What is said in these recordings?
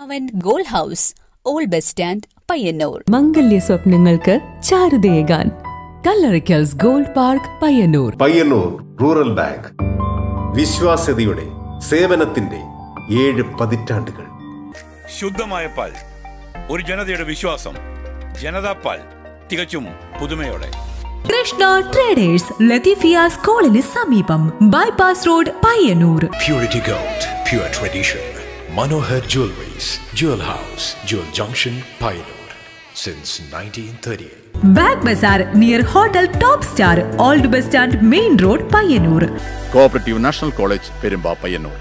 അവൻ gold house old bus stand Payyanur മംഗല്യ സ്വപ്നങ്ങൾക്ക് ചാരുതയേകാൻ Kallarikkals gold park Payyanur Payyanur rural bank വിശ്വാസ്യതയുടെ സേവനത്തിന്റെ ഏഴ് പതിറ്റാണ്ടുകൾ ശുദ്ധമായ പാൽ ഒരു ജനതയുടെ വിശ്വാസം ജനതാ പാൽ തികച്ചും പുതുമയോടെ കൃഷ്ണ ട്രേഡേഴ്സ് ലത്തീഫിയ സ്കൂളിന് സമീപം bypass road Payyanur Purity Gold, pure tradition. Manohar Jewelries, Jewel House, Jewel Junction, Pioneer. Since 1938. Bag Bazar near hotel top star old bus stand main road Payyanur cooperative national college Perumba Payyanur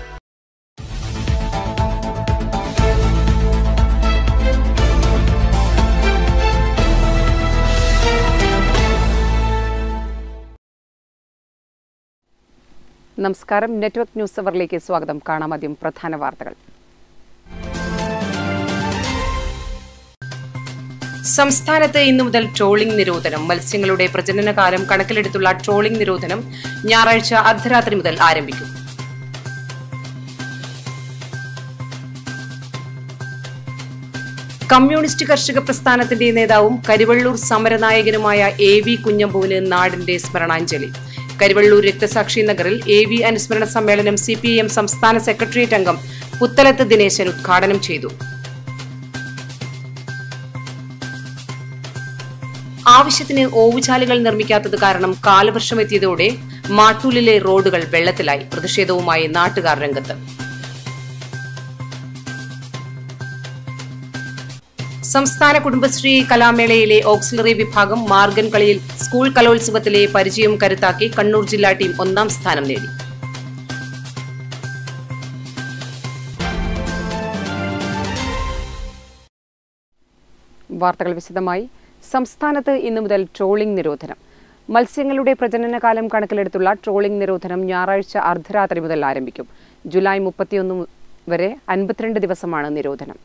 നമസ്കാരം നെറ്റ്വർക്ക് ന്യൂസ് അവറിലേക്ക് സ്വാഗതം കാണാം ആദ്യം പ്രധാന വാർത്തകൾ സംസ്ഥാനത്ത് ഇന്നു മുതൽ ട്രോളിംഗ് നിരോധനം മത്സ്യങ്ങളുടെ പ്രജനനകാലം കണക്കിലെടുത്തുള്ള ട്രോളിംഗ് നിരോധനം ഞായറാഴ്ച അർദ്ധരാത്രി മുതൽ ആരംഭിക്കും കമ്മ്യൂണിസ്റ്റ് കർഷക പ്രസ്ഥാനത്തിന്റെ നേതാവും കരിവള്ളൂർ സമരനായകനുമായ എ വി കുഞ്ഞമ്പുവിന് നാടിന്റെ സ്മരണാഞ്ജലി കരിവള്ളൂർ രക്തസാക്ഷി നഗറിൽ എ വി അനുസ്മരണ സമ്മേളനം സി പി എം സംസ്ഥാന സെക്രട്ടേറിയറ്റ് അംഗം പുത്തലത്ത് ദിനേശൻ ഉദ്ഘാടനം ചെയ്തു ആവശ്യത്തിന് ഓവുചാലുകൾ നിർമ്മിക്കാത്തത് കാരണം കാലവർഷം എത്തിയതോടെ മാട്ടൂലിലെ റോഡുകൾ വെള്ളത്തിലായി പ്രതിഷേധവുമായി നാട്ടുകാർ രംഗത്ത് സംസ്ഥാന കുടുംബശ്രീ കലാമേളയിലെ ഓക്സിലറി വിഭാഗം മാർഗൻ കളിയിൽ സ്കൂൾ കലോത്സവത്തിലെ പരിചയം കരുത്താക്കി കണ്ണൂർ ജില്ലാ ടീം ഒന്നാം സ്ഥാനം നേടി വാർത്തകൾ വിശദമായി സംസ്ഥാനത്ത് ഇന്നു മുതൽ ട്രോളിംഗ് നിരോധനം മത്സ്യങ്ങളുടെ പ്രജനനകാലം കണക്കിലെടുത്തുള്ള ട്രോളിംഗ് നിരോധനം ഞായറാഴ്ച അർദ്ധരാത്രി മുതൽ ആരംഭിക്കും ജൂലൈ മുപ്പത്തിയൊന്ന് വരെ അൻപത്തിരണ്ട് ദിവസമാണ് നിരോധനം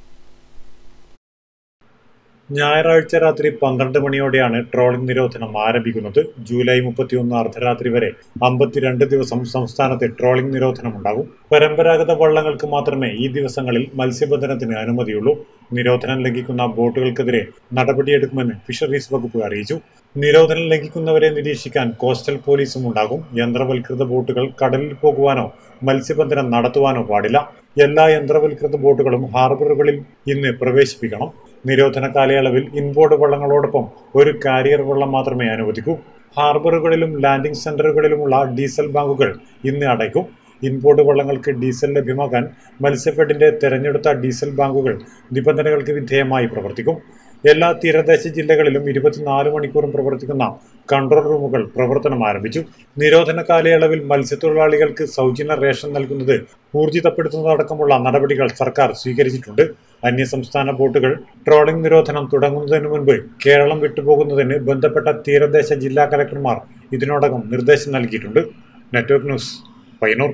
ഞായറാഴ്ച രാത്രി പന്ത്രണ്ട് മണിയോടെയാണ് ട്രോളിംഗ് നിരോധനം ആരംഭിക്കുന്നത് ജൂലൈ മുപ്പത്തിയൊന്ന് അർദ്ധരാത്രി വരെ അമ്പത്തിരണ്ട് ദിവസം സംസ്ഥാനത്ത് ട്രോളിംഗ് നിരോധനം ഉണ്ടാകും പരമ്പരാഗത വള്ളങ്ങൾക്ക് മാത്രമേ ഈ ദിവസങ്ങളിൽ മത്സ്യബന്ധനത്തിന് അനുമതിയുള്ളൂ നിരോധനം ലംഘിക്കുന്ന ബോട്ടുകൾക്കെതിരെ നടപടിയെടുക്കുമെന്ന് ഫിഷറീസ് വകുപ്പ് അറിയിച്ചു നിരോധനം ലംഘിക്കുന്നവരെ നിരീക്ഷിക്കാൻ കോസ്റ്റൽ പോലീസും ഉണ്ടാകും യന്ത്രവൽകൃത ബോട്ടുകൾ കടലിൽ പോകുവാനോ മത്സ്യബന്ധനം നടത്തുവാനോ പാടില്ല എല്ലാ യന്ത്രവൽകൃത ബോട്ടുകളും ഹാർബറുകളിൽ ഇന്ന് പ്രവേശിപ്പിക്കണം നിരോധന കാലയളവിൽ ഇൻബോർഡ് വള്ളങ്ങളോടൊപ്പം ഒരു കാരിയർ വള്ളം മാത്രമേ അനുവദിക്കൂ ഹാർബറുകളിലും ലാൻഡിംഗ് സെന്ററുകളിലുമുള്ള ഡീസൽ ബാങ്കുകൾ ഇന്ന് അടയ്ക്കും ഇൻബോർഡ് വള്ളങ്ങൾക്ക് ഡീസൽ ലഭ്യമാക്കാൻ മത്സ്യഫെഡിന്റെ തെരഞ്ഞെടുത്ത ഡീസൽ ബാങ്കുകൾ നിബന്ധനകൾക്ക് വിധേയമായി പ്രവർത്തിക്കും എല്ലാ തീരദേശ ജില്ലകളിലും ഇരുപത്തിനാല് മണിക്കൂറും പ്രവർത്തിക്കുന്ന കൺട്രോൾ റൂമുകൾ പ്രവർത്തനം ആരംഭിച്ചു നിരോധന കാലയളവിൽ മത്സ്യത്തൊഴിലാളികൾക്ക് സൗജന്യ റേഷൻ നൽകുന്നത് ഊർജിതപ്പെടുത്തുന്നതടക്കമുള്ള നടപടികൾ സർക്കാർ സ്വീകരിച്ചിട്ടുണ്ട് അന്യസംസ്ഥാന ബോട്ടുകൾ ട്രോളിംഗ് നിരോധനം തുടങ്ങുന്നതിന് മുൻപ് കേരളം വിട്ടുപോകുന്നതിന് ബന്ധപ്പെട്ട തീരദേശ ജില്ലാ കലക്ടർമാർ ഇതിനോടകം നിർദ്ദേശം നൽകിയിട്ടുണ്ട് നെറ്റ്വർക്ക് ന്യൂസ് പയ്യന്നൂർ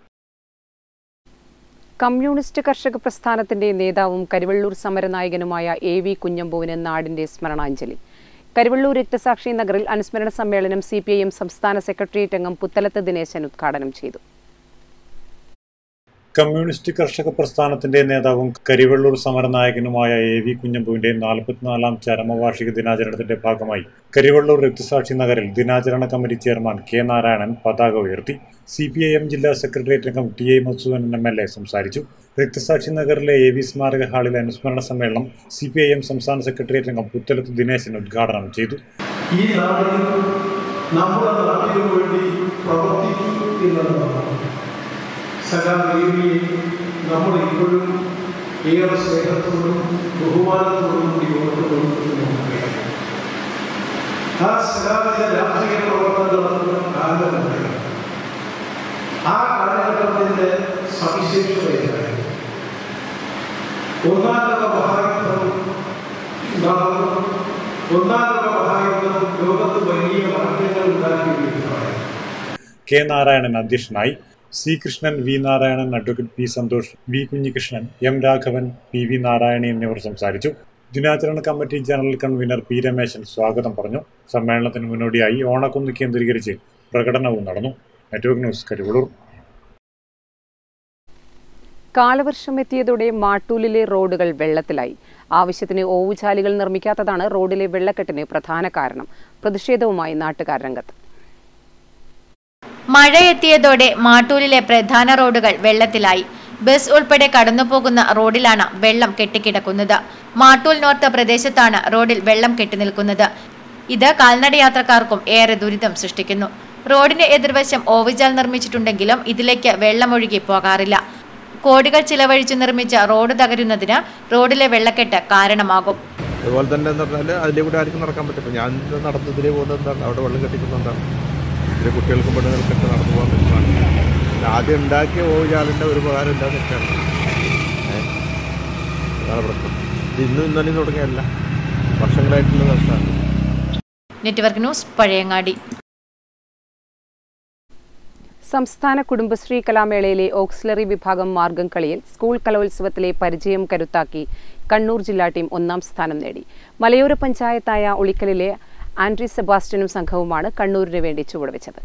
കമ്മ്യൂണിസ്റ്റ് കർഷക പ്രസ്ഥാനത്തിന്റെ നേതാവും കരിവള്ളൂർ സമരനായകനുമായ എ വി കുഞ്ഞമ്പുവിന് നാടിന്റെ സ്മരണാഞ്ജലി കരിവള്ളൂർ രക്തസാക്ഷി നഗറിൽ അനുസ്മരണ സമ്മേളനം സി പി ഐ എം സംസ്ഥാന സെക്രട്ടേറിയറ്റ് അംഗം പുത്തലത്ത് ദിനേശൻ ഉദ്ഘാടനം ചെയ്തു കമ്മ്യൂണിസ്റ്റ് കർഷക പ്രസ്ഥാനത്തിന്റെ നേതാവും കരിവള്ളൂർ സമരനായകനുമായ എ വി കുഞ്ഞമ്പുവിന്റെ നാൽപ്പത്തിനാലാം ചരമവാർഷിക ദിനാചരണത്തിന്റെ ഭാഗമായി കരിവള്ളൂർ രക്തസാക്ഷി നഗറിൽ ദിനാചരണ കമ്മിറ്റി ചെയർമാൻ കെ നാരായണൻ പതാക ഉയർത്തി സി പി ഐ എം ജില്ലാ സെക്രട്ടേറിയറ്റ് അംഗം T A Masoodan M L A സംസാരിച്ചു രക്തസാക്ഷി നഗറിലെ എ വി സ്മാരക ഹാളിലെ അനുസ്മരണ സമ്മേളനം സി പി ഐ എം സംസ്ഥാന സെക്രട്ടേറിയറ്റ് അംഗം പുത്തലത്ത് ദിനേശൻ ഉദ്ഘാടനം ചെയ്തു ഈ നാടിൽ നമ്മുടെ നാട്ടിനു വേണ്ടി പ്രവർത്തിച്ചു എന്നുള്ളതാണ് സഖാദേവിയെ നമ്മൾ ഇപ്പോഴും ഏറെ സ്നേഹത്തോടും ബഹുമാനത്തോടും കൂടി ഓർത്തുകൊണ്ടിരിക്കുന്നു ആ സഖാവിന്റെ രാഷ്ട്രീയ പ്രവർത്തനം നടത്തുന്ന കാലഘട്ടത്തിൽ ആ കാലഘട്ടത്തിന്റെ സവിശേഷതയാണ് ഒന്നാം ലോക മഹായുദ്ധം നടന്നു ഒന്നാം ലോക മഹായുദ്ധം ലോകത്ത് വലിയ മാറ്റങ്ങൾ ഉണ്ടാക്കിയിരിക്കുകയാണ് കെ നാരായണൻ അധ്യക്ഷനായി C Krishnan V Narayanan advocate P Santhosh V Kunhikrishnan M Raghavan P V Narayani എന്നിവർ സംസാരിച്ചു ദിനാചരണ committee general convener P Rameshan സ്വാഗതം പറഞ്ഞു സമ്മേളനത്തിന് മുന്നോടിയായി ഓണക്കുന്ന് കേന്ദ്രീകരിച്ച് പ്രകടനവും നടന്നു നെറ്റ്വർക്ക് ന്യൂസ് കരിവളൂർ കാലവർഷം എത്തിയതോടെ മാട്ടൂലിലെ റോഡുകൾ വെള്ളത്തിലായി ആവശ്യത്തിന് ഓവുചാലുകൾ നിർമ്മിക്കാത്തതാണ് റോഡിലെ വെള്ളക്കെട്ടിന് പ്രധാന കാരണം പ്രതിഷേധവുമായി നാട്ടുകാർ രംഗത്ത് മഴയെത്തിയതോടെ മാട്ടൂലിലെ പ്രധാന റോഡുകൾ വെള്ളത്തിലായി ബസ് ഉൾപ്പെടെ കടന്നുപോകുന്ന റോഡിലാണ് വെള്ളം കെട്ടിക്കിടക്കുന്നത് മാട്ടൂൽ നോർത്ത് പ്രദേശത്താണ് റോഡിൽ വെള്ളം കെട്ടിനിൽക്കുന്നത് ഇത് കാൽനടയാത്രക്കാർക്കും ഏറെ ദുരിതം സൃഷ്ടിക്കുന്നു റോഡിന്റെ എതിർവശം ഓവുചാൽ നിർമ്മിച്ചിട്ടുണ്ടെങ്കിലും ഇതിലേക്ക് വെള്ളമൊഴുകി പോകാറില്ല കോടികൾ ചിലവഴിച്ച് നിർമ്മിച്ച റോഡ് തകരുന്നതിന് റോഡിലെ വെള്ളക്കെട്ട് കാരണമാകും അതുപോലെ തന്നെ എന്ന് പറഞ്ഞാൽ അതിലെ കൂടെ ആർക്കും നടക്കാൻ പറ്റും ഞാൻ നടന്നതിലേ പോകുന്നത് എന്താണ് അവിടെ വെള്ളം കെട്ടിക്കുന്നത് എന്താണ് ഇതിലെ കുട്ടികൾക്കും പെണ്ണുങ്ങൾക്കൊക്കെ നടന്നു പോകാൻ പറ്റുന്നതാണ് പിന്നെ ആദ്യം ഉണ്ടാക്കിയ ഓവുചാലിൻ്റെ ഒരു ഉപകാരം ഇല്ലാന്ന് വെച്ചാണ് ഏഹ് അതാണ് പ്രശ്നം ഇത് ഇന്നും ഇന്നലെയും തുടങ്ങിയല്ല വർഷങ്ങളായിട്ടുള്ള നഷ്ടമാണ് നെറ്റ്വർക്ക് ന്യൂസ് പഴയങ്ങാടി സംസ്ഥാന കുടുംബശ്രീ കലാമേളയിലെ ഓക്സിലറി വിഭാഗം മാർഗം കളിയിൽ സ്കൂൾ കലോത്സവത്തിലെ പരിചയം കരുത്താക്കി കണ്ണൂർ ജില്ലാ ടീം ഒന്നാം സ്ഥാനം നേടി മലയോര പഞ്ചായത്തായ ഉളിക്കലിലെ ആൻഡ്രി സെബാസ്റ്റ്യനും സംഘവുമാണ് കണ്ണൂരിന് വേണ്ടി ചുവടുവെച്ചത്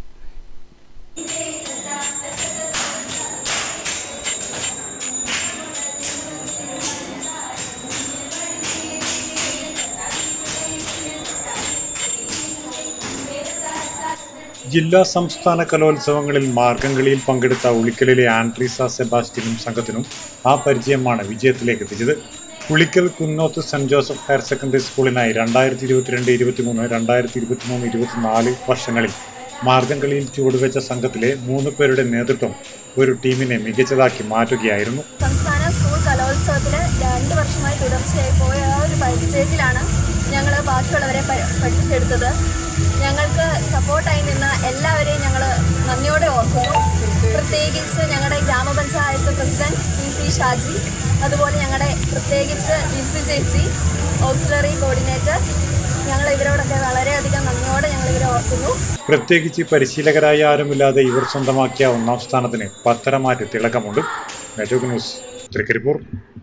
ജില്ലാ സംസ്ഥാന കലോത്സവങ്ങളിൽ മാർഗംകളിയിൽ പങ്കെടുത്ത ഉളിക്കലിലെ ആൻഡ്രീസ സെബാസ്റ്റ്യനും സംഘത്തിനും ആ പരിചയമാണ് വിജയത്തിലേക്ക് എത്തിച്ചത് Ulikkal Kunnoth saint Joseph higher secondary സ്കൂളിനായി രണ്ടായിരത്തി ഇരുപത്തിരണ്ട് ഇരുപത്തിമൂന്ന് രണ്ടായിരത്തി ഇരുപത്തിമൂന്ന് ഇരുപത്തിനാല് വർഷങ്ങളിൽ മാർഗംകളിയിൽ ചുവടുവെച്ച സംഘത്തിലെ മൂന്ന് പേരുടെ നേതൃത്വം ഒരു ടീമിനെ മികച്ചതാക്കി മാറ്റുകയായിരുന്നു സംസ്ഥാന സ്കൂൾ കലോത്സവത്തിൽ രണ്ട് വർഷമായി തുടർച്ചയായി പോയ ആ ഒരു പരിചയത്തിലാണ് ഞങ്ങൾ ബാക്കിയുള്ളവരെ പ- പഠിപ്പിച്ചെടുത്തത് ഞങ്ങൾക്ക് സപ്പോർട്ടായി നിന്ന എല്ലാവരെയും ഞങ്ങൾ നന്ദിയോടെ ഓർക്കുന്നു പ്രത്യേകിച്ച് ഞങ്ങളുടെ ഗ്രാമപഞ്ചായത്ത് പ്രസിഡന്റ് പി സി ഷാജി അതുപോലെ ഞങ്ങളുടെ പ്രത്യേകിച്ച് ലിൻസി ചേച്ചി ഓക്സിലറി കോർഡിനേറ്റർ ഞങ്ങൾ ഇവരോടൊക്കെ വളരെയധികം നന്ദിയോടെ ഞങ്ങൾ ഇവരെ ഓർക്കുന്നു പ്രത്യേകിച്ച് പരിശീലകരായ ആരുമില്ലാതെ ഇവർ സ്വന്തമാക്കിയ ഒന്നാം സ്ഥാനത്തിന് പത്തരമാറ്റ് തിളക്കമുണ്ട് നെറ്റ്വർക്ക് ന്യൂസ് തൃക്കരിപ്പൂർ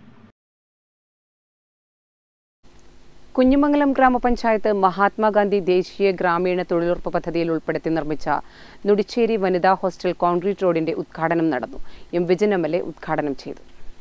കുഞ്ഞിമംഗലം ഗ്രാമപഞ്ചായത്ത് മഹാത്മാഗാന്ധി ദേശീയ ഗ്രാമീണ തൊഴിലുറപ്പ് പദ്ധതിയിൽ ഉൾപ്പെടുത്തി നിർമ്മിച്ച നുടിച്ചേരി വനിതാ ഹോസ്റ്റൽ കോൺക്രീറ്റ് റോഡിന്റെ ഉദ്ഘാടനം നടന്നു M Vijayan M L A ഉദ്ഘാടനം ചെയ്തു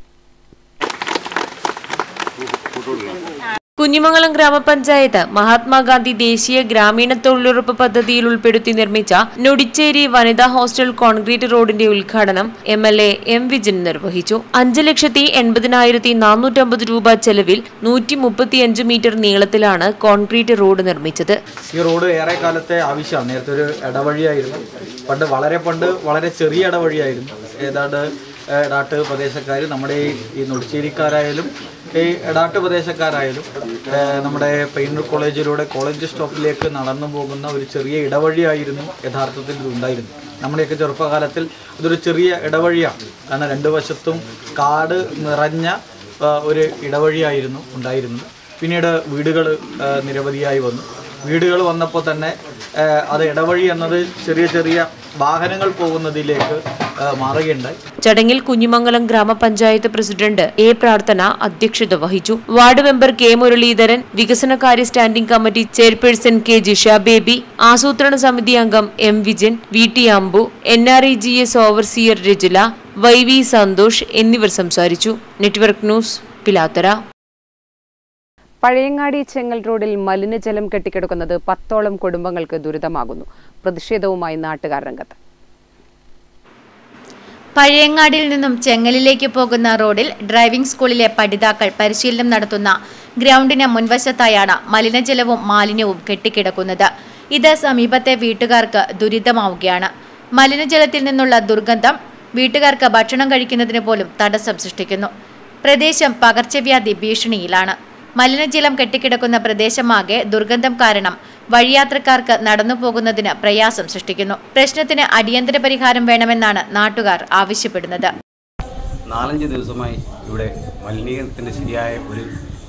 കുഞ്ഞിമംഗലം ഗ്രാമപഞ്ചായത്ത് മഹാത്മാഗാന്ധി ദേശീയ ഗ്രാമീണ തൊഴിലുറപ്പ് പദ്ധതിയിൽ ഉൾപ്പെടുത്തി നിർമ്മിച്ച നൊടിച്ചേരി വനിതാ ഹോസ്റ്റൽ കോൺക്രീറ്റ് റോഡിന്റെ ഉദ്ഘാടനം M L A M Vijayan നിർവഹിച്ചു അഞ്ച് ലക്ഷത്തി എൺപതിനായിരത്തി നാനൂറ്റമ്പത് രൂപ ചെലവിൽ നൂറ്റി മുപ്പത്തിയഞ്ച് മീറ്റർ നീളത്തിലാണ് കോൺക്രീറ്റ് റോഡ് നിർമ്മിച്ചത് ഈ റോഡ് ഏറെ കാലത്തെ ആവശ്യമാണ് നേരത്തെ ഒരു ഇടവഴിയായിരുന്നു പണ്ട് വളരെ പണ്ട് വളരെ ചെറിയ ഇടവഴിയായിരുന്നു ഏതാണ്ട് ഏഹ്, എടാട്ട് പ്രദേശക്കാർ നമ്മുടെ ഈ ഈ നുടിച്ചേരിക്കാരായാലും ഈ എടാട്ട് പ്രദേശക്കാരായാലും ഏഹ്, നമ്മുടെ പെയിനൂർ കോളേജിലൂടെ കോളേജ് സ്റ്റോപ്പിലേക്ക് നടന്നു പോകുന്ന ഒരു ചെറിയ ഇടവഴിയായിരുന്നു യഥാർത്ഥത്തിൽ ഇത് ഉണ്ടായിരുന്നു നമ്മുടെയൊക്കെ ചെറുപ്പകാലത്തിൽ ഇതൊരു ചെറിയ ഇടവഴിയാണ് കാരണം രണ്ട് വശത്തും കാട് നിറഞ്ഞ ആ, ഒരു ഇടവഴിയായിരുന്നു ഉണ്ടായിരുന്നത് പിന്നീട് വീടുകൾ നിരവധിയായി വന്നു വീടുകൾ വന്നപ്പോൾ തന്നെ ആ, അത് ഇടവഴി എന്നത് ചെറിയ ചെറിയ വാഹനങ്ങൾ പോകുന്നതിലേക്ക് ആ, മാറുകയുണ്ടായി ചടങ്ങിൽ കുഞ്ഞിമംഗലം ഗ്രാമപഞ്ചായത്ത് പ്രസിഡന്റ് എ പ്രാർത്ഥന അധ്യക്ഷത വഹിച്ചു വാർഡ് മെമ്പർ കെ മുരളീധരൻ വികസനകാര്യ standing committee chairperson K Jisha Baby ആസൂത്രണ സമിതി അംഗം M Vijin V T Ambu N R I G S overseer Rajula Y V Santhosh എന്നിവർ സംസാരിച്ചു നെറ്റ്വർക്ക് ന്യൂസ് പിലാത്തറ പഴയങ്ങാടി ചെങ്ങൽ റോഡിൽ മലിനജലം കെട്ടിക്കിടക്കുന്നത് പത്തോളം കുടുംബങ്ങൾക്ക് ദുരിതമാകുന്നു പ്രതിഷേധവുമായി നാട്ടുകാർ രംഗത്ത് പഴയങ്ങാടിൽ നിന്നും ചെങ്ങലിലേക്ക് പോകുന്ന റോഡിൽ ഡ്രൈവിംഗ് സ്കൂളിലെ പഠിതാക്കൾ പരിശീലനം നടത്തുന്ന ഗ്രൗണ്ടിന് മുൻവശത്തായാണ് മലിനജലവും മാലിന്യവും കെട്ടിക്കിടക്കുന്നത് ഇത് സമീപത്തെ വീട്ടുകാർക്ക് ദുരിതമാവുകയാണ് മലിനജലത്തിൽ നിന്നുള്ള ദുർഗന്ധം വീട്ടുകാർക്ക് ഭക്ഷണം കഴിക്കുന്നതിന് പോലും തടസ്സം സൃഷ്ടിക്കുന്നു പ്രദേശം പകർച്ചവ്യാധി ഭീഷണിയിലാണ് മലിനജലം കെട്ടിക്കിടക്കുന്ന പ്രദേശമാകെ ദുർഗന്ധം കാരണം വഴിയാത്രക്കാർക്ക് നടന്നു പോകുന്നതിന് പ്രയാസം സൃഷ്ടിക്കുന്നു പ്രശ്നത്തിന് അടിയന്തര പരിഹാരം വേണമെന്നാണ് നാട്ടുകാർ ആവശ്യപ്പെടുന്നത് നാലഞ്ച് ദിവസമായി ഇവിടെ മലിനീകരണത്തിൻ്റെ ശരിയായ ഒരു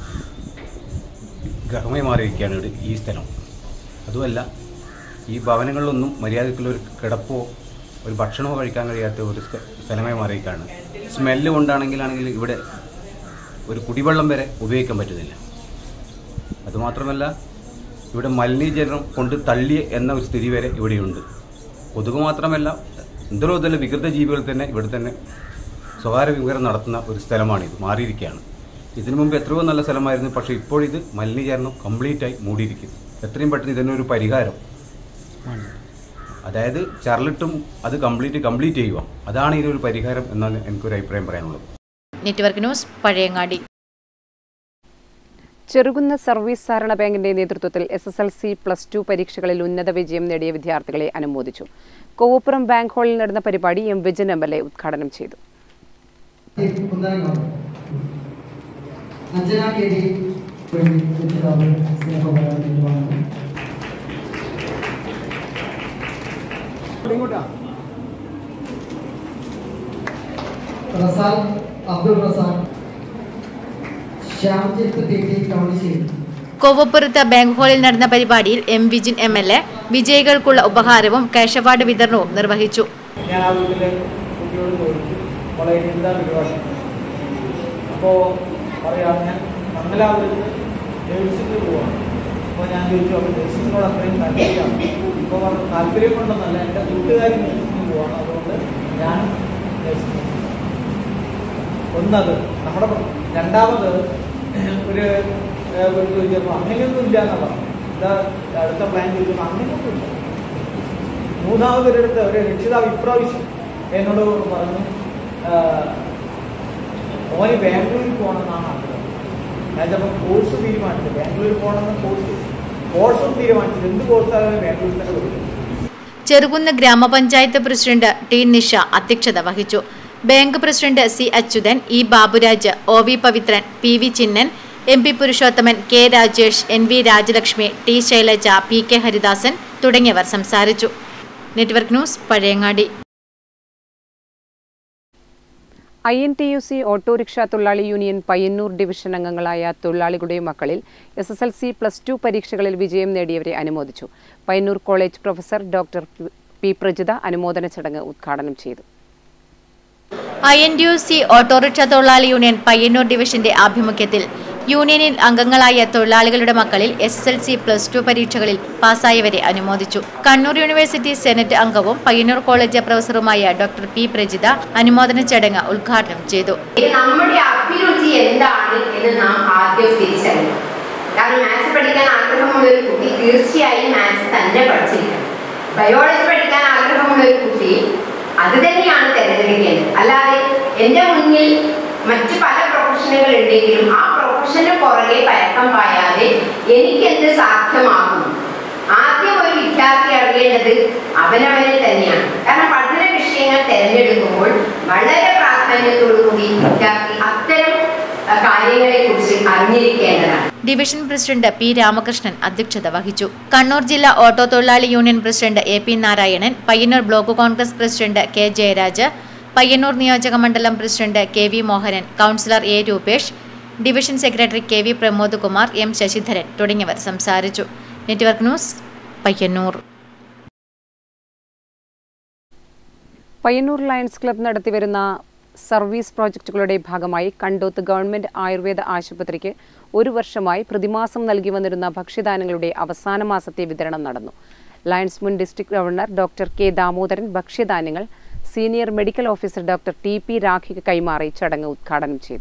ഗ്രഹമായി മാറിയിരിക്കുകയാണ് ഇവിടെ ഈ സ്ഥലം അതുമല്ല ഈ ഭവനങ്ങളിലൊന്നും മര്യാദയ്ക്കുള്ള ഒരു കിടപ്പോ ഒരു ഭക്ഷണമോ കഴിക്കാൻ കഴിയാത്ത ഒരു സ്ഥ- സ്ഥലമായി മാറിയിരിക്കുകയാണ് സ്മെല്ല് കൊണ്ടാണെങ്കിലാണെങ്കിൽ ഇവിടെ ഒരു കുടിവെള്ളം വരെ ഉപയോഗിക്കാൻ പറ്റുന്നില്ല അതുമാത്രമല്ല ഇവിടെ മലിനീകരണം കൊണ്ട് തള്ളി എന്ന ഒരു സ്ഥിതി വരെ ഇവിടെയുണ്ട് കൊതുക് മാത്രമല്ല എന്തോ തന്നെ വികൃത ജീവികൾ തന്നെ ഇവിടെ തന്നെ സ്വകാര്യ വിവരം നടത്തുന്ന ഒരു സ്ഥലമാണിത് മാറിയിരിക്കുകയാണ് ഇതിനു മുമ്പ് എത്രയോ നല്ല സ്ഥലമായിരുന്നു പക്ഷേ ഇപ്പോഴിത് മലിനീകരണം കംപ്ലീറ്റായി മൂടിയിരിക്കുന്നു എത്രയും പെട്ടെന്ന് ഇതിനൊരു പരിഹാരം അതായത് ചരലിട്ടും അത് കംപ്ലീറ്റ് കംപ്ലീറ്റ് ചെയ്യുക അതാണ് ഇതിനൊരു പരിഹാരം എന്നാണ് എനിക്കൊരു അഭിപ്രായം പറയാനുള്ളത് network news Pazhayangadi Cherukunna service സഹകരണ ബാങ്കിന്റെ നേതൃത്വത്തിൽ S S L C plus two പരീക്ഷകളിൽ ഉന്നത വിജയം നേടിയ വിദ്യാർത്ഥികളെ അനുമോദിച്ചു കോവപ്പുറം ബാങ്ക് ഹാളിൽ നടന്ന പരിപാടി M Vijayan M L A ഉദ്ഘാടനം ചെയ്തു അഞ്ജന കെ ഡി രക്ഷിതാവ് സ്നേഹപരാധമാണ് Razak Abdul Razak Shyamjith T T Kounissery Kovappurath bank ഹാളിൽ നടന്ന പരിപാടിയിൽ M Vijin M L A വിജയികൾക്കുള്ള ഉപഹാരവും ക്യാഷ് അവാർഡ് വിതരണവും നിർവഹിച്ചു ഞാൻ ആ വീട്ടിലെ കുട്ടിയോട് ചോദിച്ചു മോളെ ഇനി എന്താ പരിപാടി അപ്പോൾ പറയാം ഞാൻ മംഗലാപുരത്ത് നേഴ്സിംഗ് പോവാണ് അപ്പോൾ ഞാൻ ചോദിച്ചു അപ്പോൾ നേഴ്സിങ്ങിനോട് അത്രയും താല്പര്യമാണ് ഇപ്പോൾ പറഞ്ഞു താല്പര്യം കൊണ്ടൊന്നല്ല എൻ്റെ കൂട്ടുകാരി നേഴ്സിംഗ് പോവാണ് അതുകൊണ്ട് ഞാൻ നേഴ്സിംഗ് ഒന്നത് നമ്മുടെ പ്ര- രണ്ടാമത് ഒരു ഏഹ്, ഒരു ചോദിച്ചപ്പോൾ അങ്ങനെയൊന്നും ഇല്ല എന്നാണ് പറഞ്ഞു എന്താ അടുത്ത പ്ലാൻ ചോദിച്ചപ്പോൾ അങ്ങനെയൊന്നും ഇല്ല മൂന്നാമതൊരിടത്ത് ഒരു രക്ഷിതാവ് ഇപ്രാവശ്യം എന്നോട് പറഞ്ഞു ആഹ്, മോന് ബാംഗ്ലൂരിൽ പോകണമെന്നാണ് ആഗ്രഹം ഞാൻ ചിലപ്പോൾ കോഴ്സ് തീരുമാനിച്ചു ബാംഗ്ലൂരിൽ പോകണമെന്ന് കോഴ്സ് കോഴ്സും തീരുമാനിച്ചത് എന്ത് കോഴ്സാണ് ബാംഗ്ലൂരിൽ തന്നെ കൊടുക്കും ചെറുകുന്ന് ഗ്രാമപഞ്ചായത്ത് പ്രസിഡന്റ് ടി നിഷ അധ്യക്ഷത വഹിച്ചു bank president C Achuthan E Baburaj O V Pavithran P V Chinnan M P Purushothaman K Rajesh N V Rajalakshmi T Shailaja P K Haridasan തുടങ്ങിയവർ സംസാരിച്ചു network news Pazhayangadi I N T U C autorickshaw തൊഴിലാളി യൂണിയൻ പയ്യന്നൂർ ഡിവിഷൻ അംഗങ്ങളായ തൊഴിലാളികളുടെ മക്കളിൽ S S L C plus two പരീക്ഷകളിൽ വിജയം നേടിയവരെ അനുമോദിച്ചു Payyanur college professor doctor P Prajitha അനുമോദന ചടങ്ങ് ഉദ്ഘാടനം ചെയ്തു I N D U C autorickshaw തൊഴിലാളി യൂണിയൻ പയ്യന്നൂർ ഡിവിഷന്റെ ആഭിമുഖ്യത്തിൽ യൂണിയനിൽ അംഗങ്ങളായ തൊഴിലാളികളുടെ മക്കളിൽ S S L C plus two പരീക്ഷകളിൽ പാസ്സായവരെ അനുമോദിച്ചു കണ്ണൂർ യൂണിവേഴ്സിറ്റി സെനറ്റ് അംഗവും പയ്യന്നൂർ കോളേജ് പ്രൊഫസറുമായ ഡോക്ടർ പി പ്രജിത അനുമോദന ചടങ്ങ് ഉദ്ഘാടനം ചെയ്തു ഇത് നമ്മുടെ അഭിരുചി എന്താണ് എന്ന് നാം ആദ്യം തിരിച്ചറിയണം കാരണം മാത്സ് പഠിക്കാൻ ആഗ്രഹമുള്ള ഒരു കുട്ടി തീർച്ചയായും മാത്സ് തന്നെ പഠിച്ചിരിക്കണം ബയോളജി പഠിക്കാൻ ആഗ്രഹമുള്ള ഒരു കുട്ടി അത് തന്നെയാണ് തിരഞ്ഞെടുക്കേണ്ടത് അല്ലാതെ എൻ്റെ മുന്നിൽ മറ്റു പല പ്രൊഫഷനുകൾ ഉണ്ടെങ്കിലും ആ പ്രൊഫഷന് പുറകെ പരക്കം പായാതെ എനിക്ക് എന്ത് സാധ്യമാകുന്നു ആദ്യം ഒരു വിദ്യാർത്ഥി അറിയേണ്ടത് അവനവനെ തന്നെയാണ് കാരണം പഠന വിഷയങ്ങൾ തിരഞ്ഞെടുക്കുമ്പോൾ വളരെ പ്രാധാന്യത്തോടുകൂടി വിദ്യാർത്ഥി അത്തരം കാര്യങ്ങളെ കുറിച്ച് അറിഞ്ഞിരിക്കേണ്ടതാണ് ഡിവിഷൻ പ്രസിഡന്റ് പി രാമകൃഷ്ണൻ അധ്യക്ഷത വഹിച്ചു കണ്ണൂർ ജില്ലാ ഓട്ടോ തൊഴിലാളി union president A P Narayanan Payyanur block Congress president K Jayaraj Payyanur നിയോജക മണ്ഡലം president K V Mohanan councillor A Rupesh division secretary K V Pramod Kumar M Sasidharan തുടങ്ങിയവർ സംസാരിച്ചു network news Payyanur Payyanur lions club നടത്തിവരുന്ന സർവീസ് പ്രോജക്റ്റുകളുടെ ഭാഗമായി കണ്ടോത്ത് ഗവൺമെന്റ് ആയുർവേദ ആശുപത്രിക്ക് ഒരു വർഷമായി പ്രതിമാസം നൽകി വന്നിരുന്ന ഭക്ഷ്യദാനങ്ങളുടെ അവസാന മാസത്തെ വിതരണം നടന്നു ലയൺസ് മുൻ district governor doctor K Damodaran ഭക്ഷ്യധാന്യങ്ങൾ senior medical officer doctor T P രാഖിക്ക് കൈമാറി ചടങ്ങ് ഉദ്ഘാടനം ചെയ്തു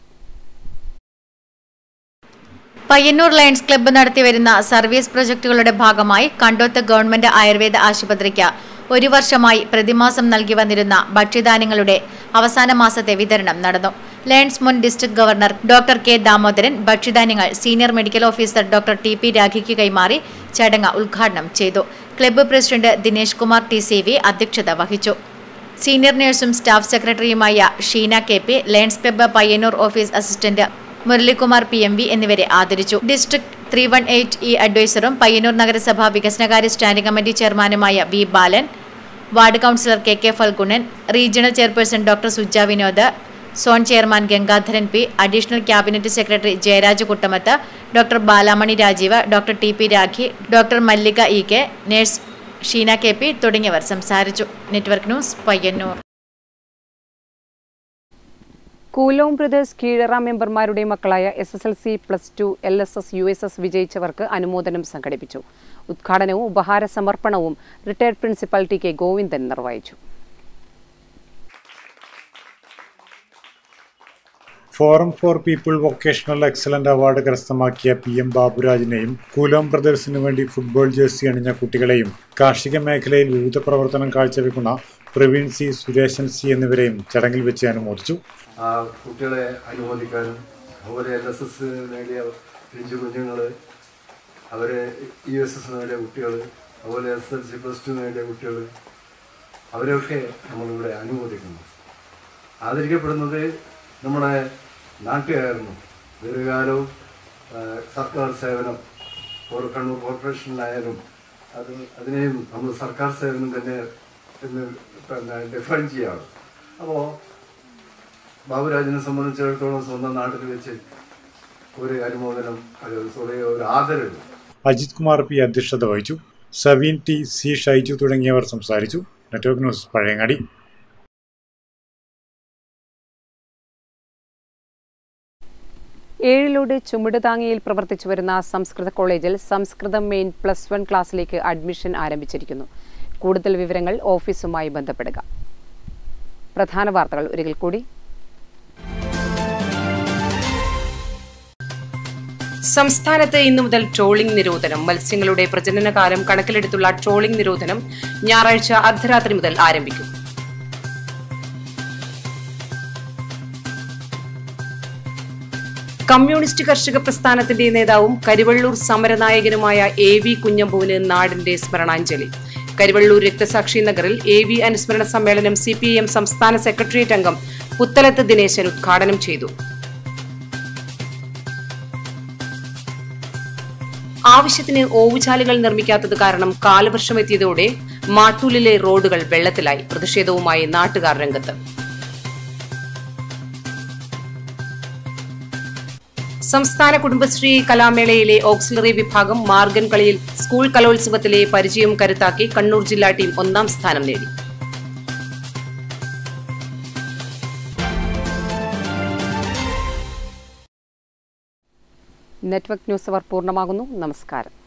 പയ്യന്നൂർ ലയൺസ് ക്ലബ്ബ് നടത്തിവരുന്ന സർവീസ് പ്രൊജക്ടുകളുടെ ഭാഗമായി കണ്ടോത്ത് ഗവൺമെന്റ് ആയുർവേദ ആശുപത്രിക്ക് ഒരു വർഷമായി പ്രതിമാസം നൽകി വന്നിരുന്ന ഭക്ഷ്യധാന്യങ്ങളുടെ അവസാന മാസത്തെ വിതരണം നടന്നു ലയൺസ് മുൻ district governor doctor K Damodaran ഭക്ഷ്യധാന്യങ്ങൾ senior medical officer doctor T P രാഖിക്ക് കൈമാറി ചടങ്ങ് ഉദ്ഘാടനം ചെയ്തു club president Dinesh Kumar T C V അധ്യക്ഷത വഹിച്ചു സീനിയർ നഴ്സും സ്റ്റാഫ് സെക്രട്ടറിയുമായ Sheena K P Lions club Payyanur office assistant Muralikumar P M V എന്നിവരെ ആദരിച്ചു district three one eight E അഡ്വൈസറും പയ്യന്നൂർ നഗരസഭ വികസനകാര്യ സ്റ്റാൻഡിംഗ് കമ്മിറ്റി ചെയർമാനുമായ V Balan ward councillor K K Phalgunan regional chairperson doctor Suja Vinod zone chairman Gangadharan P additional cabinet secretary Jayaraj Kuttamath doctor Balamani Rajeev doctor T P Rakhi doctor Mallika E K nurse Sheena K P തുടങ്ങിയവർ സംസാരിച്ചു network news Payyanur Koolom brothers Keezhara മെമ്പർമാരുടെ മക്കളായ S S L C plus two L S S U S S വിജയിച്ചവർക്ക് അനുമോദനം സംഘടിപ്പിച്ചു ഉദ്ഘാടനവും ഉപഹാര സമർപ്പണവും retired principal T K Govindan നിർവഹിച്ചു forum for people vocational excellent award കരസ്ഥമാക്കിയ പി എം ബാബുരാജിനെയും കൂലോം ബ്രദേഴ്സിനു വേണ്ടി ഫുട്ബോൾ ജേഴ്സി അണിഞ്ഞ കുട്ടികളെയും കാർഷിക മേഖലയിൽ വിവിധ പ്രവർത്തനം കാഴ്ചവെക്കുന്ന പ്രവീൺ സി സുരേഷൻ സി എന്നിവരെയും ചടങ്ങിൽ വെച്ച് അനുമോദിച്ചു ആ കുട്ടികളെ അനുമോദിക്കാനും അതുപോലെ എൽ എസ് എസ് നേടിയ പിഞ്ചു കുഞ്ഞുങ്ങൾ അവർ ഇ എസ് എസ് നേടിയ കുട്ടികൾ അതുപോലെ S L C plus two നേടിയ കുട്ടികൾ അവരെയൊക്കെ നമ്മളിവിടെ അനുമോദിക്കുന്നു ആദരിക്കപ്പെടുന്നത് നമ്മുടെ നാട്ടുകാരായിരുന്നു ദീർഘകാലവും ആ, സർക്കാർ സേവനം കോർ- കണ്ണൂർ കോർപ്പറേഷനിലായാലും അത് അതിനെയും നമ്മൾ സർക്കാർ സേവനം തന്നെ എന്ന് പിന്നെ ഡിഫൈൻ ചെയ്യാണ് അപ്പോൾ ബാബുരാജിനെ സംബന്ധിച്ചിടത്തോളം സ്വന്തം നാട്ടിൽ വെച്ച് ഒരു അനുമോദനം അത് സോറി ഒരു ആദരവ് അജിത് കുമാർ പി അധ്യക്ഷത വഹിച്ചു സവീൻ ടി സി ഷൈജു തുടങ്ങിയവർ സംസാരിച്ചു നെറ്റ്വർക്ക് ന്യൂസ് പഴയങ്ങാടി ഏഴിലോട് ചുമടുതാങ്ങിയിൽ പ്രവർത്തിച്ചു വരുന്ന സംസ്കൃത കോളേജിൽ സംസ്കൃതം മെയിൻ പ്ലസ് വൺ ക്ലാസ്സിലേക്ക് അഡ്മിഷൻ ആരംഭിച്ചിരിക്കുന്നു കൂടുതൽ വിവരങ്ങൾ ഓഫീസുമായി ബന്ധപ്പെടുക പ്രധാന വാർത്തകൾ ഒരിക്കൽ കൂടി സംസ്ഥാനത്ത് ഇന്നു മുതൽ ട്രോളിംഗ് നിരോധനം മത്സ്യങ്ങളുടെ പ്രജനനകാലം കണക്കിലെടുത്തുള്ള ട്രോളിംഗ് നിരോധനം ഞായറാഴ്ച അർദ്ധരാത്രി മുതൽ ആരംഭിക്കും കമ്മ്യൂണിസ്റ്റ് കർഷക പ്രസ്ഥാനത്തിന്റെ നേതാവും കരിവള്ളൂർ സമരനായകനുമായ എ വി കുഞ്ഞമ്പുവിന് നാടിന്റെ സ്മരണാഞ്ജലി കരിവള്ളൂർ രക്തസാക്ഷി നഗറിൽ എ വി അനുസ്മരണ സമ്മേളനം സി പി എം സംസ്ഥാന സെക്രട്ടേറിയറ്റ് അംഗം പുത്തലത്ത് ദിനേശൻ ഉദ്ഘാടനം ചെയ്തു ആവശ്യത്തിന് ഓവുചാലുകൾ നിർമ്മിക്കാത്തത് കാരണം കാലവർഷം എത്തിയതോടെ മാട്ടൂലിലെ റോഡുകൾ വെള്ളത്തിലായി പ്രതിഷേധവുമായി നാട്ടുകാർ രംഗത്ത് സംസ്ഥാന കുടുംബശ്രീ കലാമേളയിലെ ഓക്സിലറി വിഭാഗം മാർഗൻ കളിയിൽ സ്കൂൾ കലോത്സവത്തിലെ പരിചയം കരുത്താക്കി കണ്ണൂർ ജില്ലാ ടീം ഒന്നാം സ്ഥാനം നേടി നെറ്റ്വർക്ക് ന്യൂസ് അവർ പൂർണ്ണമാകുന്നു നമസ്കാരം